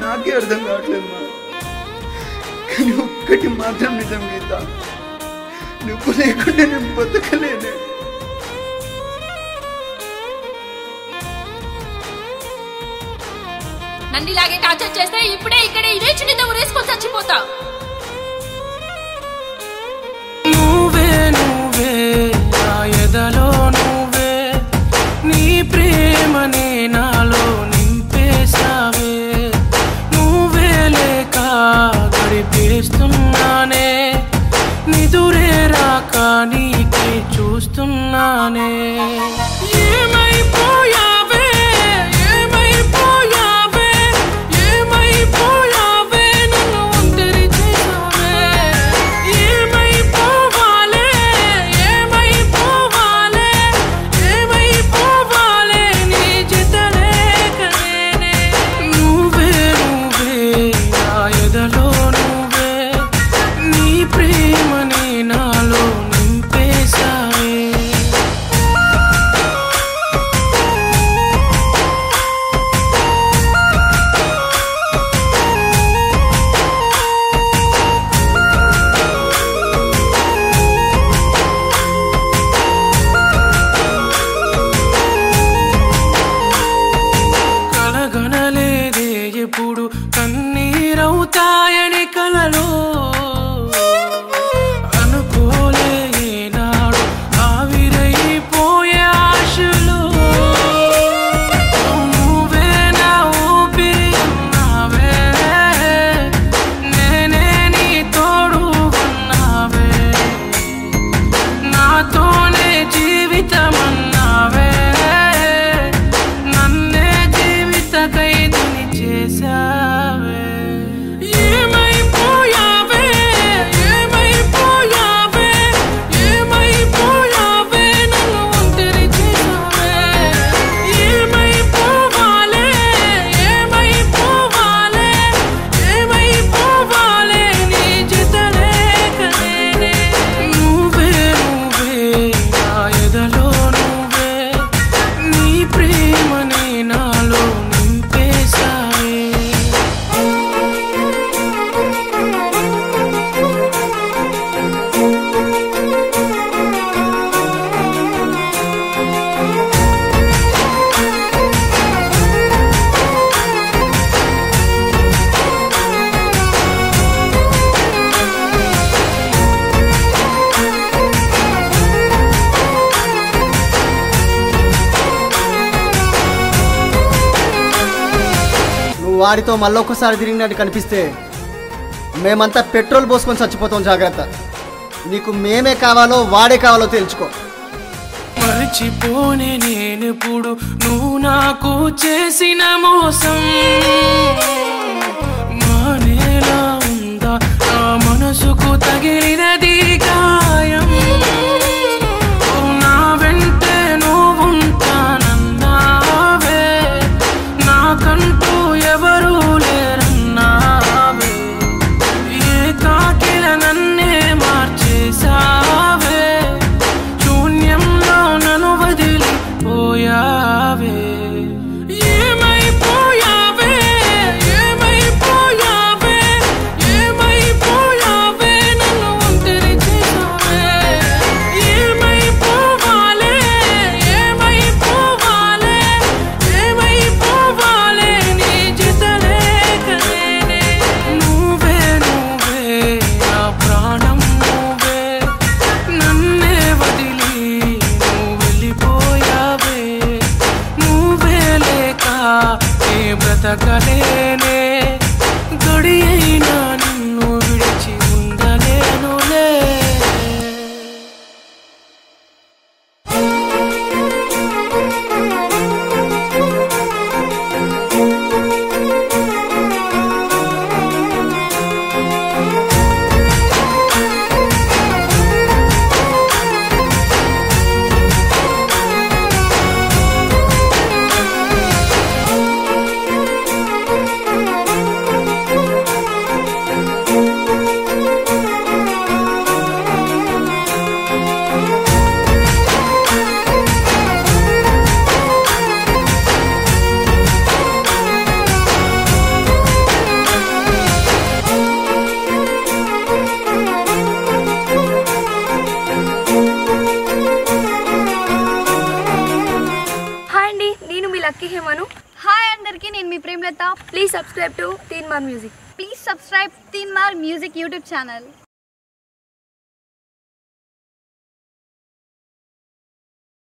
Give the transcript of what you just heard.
నాకే అర్థం కావట్లేదు మా కానీ ఒక్కటి మాత్రం నిజం గీత నువ్వు లేకుండా నేను బతకలేనే నన్ను ఇలాగే టార్చర్ చేస్తే ఇప్పుడే ఇక్కడే ఇదే చున్నీతో ఉరేసుకొని చచ్చిపోతా నువ్వే నువ్వే నా ఎదలో నువ్వే నీ ప్రేమనే నాలో నింపేశావే నువ్వే లేక గడిపేస్తున్నానే నిదురే రాక నీకే చూస్తున్నానే ఏమైపోయావే ఏమైపోయావే ఏమైపోయావే నన్ను ఒంటరి చేసావే ఏమైపోవాలే ఏమైపోవాలే ఏమైపోవాలే నీ జత లేకనే నువ్వే నువ్వే నా ఎదలో నువ్వే నీ ప్రేమని నాలో నింపేశావే కలగనలేదే ఎప్పుడు కన్నీరవుతాయని కలలో అనుకోలే ఏనాడు ఆవిరైపోయే ఆశలు నువ్వే నా ఊపిరి అన్నావే నేనే నీ తోడు ఉన్నావే నాతోనే జీవితమన్నావే నన్నే జీవిత ఖైదుని చేశావే ఏమైపోయావే ఏమైపోయావే ఏమైపోయావే నన్ను ఒంటరి చేసావే ఏమైపోవాలే ఏమైపోవాలే ఏమైపోవాలే నీ జత లేకనే నువ్వే నువ్వే నా ఎదలో నువ్వే నీ ప్రేమని నాలో నింపేశావే నువ్వు వాడితో మళ్ళొక్కసారి తిరిగినట్టు కనిపిస్తే మేమంతా పెట్రోల్ పోసుకొని చచ్చిపోతాం జాగ్రత్త నీకు మేమే కావాలో వాడే కావాలో తెలుసుకో మర్చిపోనే నేనెప్పుడు నువ్వు నాకు చేసిన మోసం మానేలా ఉందా నా మనసుకు తగిలినది గాయం ఓ నా వెంటే నువ్వుంటానన్నావే నాకంటూ ఎవరూ లేరన్నావే ఏ కాకిల నన్నే మార్చేసావే శూన్యంలో నన్ను వదిలిపోయావే ఏమైపోయావే ఏమైపోయావే ఏమైపోయావే నన్ను ఒంటరి చేసావే ఏమైపోవాలే ఏమైపోవాలే ఏమైపోవాలే నీ జత లేకనే నువ్వే నువ్వే నా ప్రాణం నువ్వే నన్నే వదిలి నువ్వు వెళ్ళిపోయావే నువ్వే లేక నీ బ్రతకలేనే గడి అయినా నిన్ను విడిచి ఉండలేనులే లక్కీ హేమను హాయ్ అందరికీ నేను మీ Premalatha please subscribe to Teen Maar music please subscribe తీన్ మార్ మ్యూజిక్ యూట్యూబ్ ఛానల్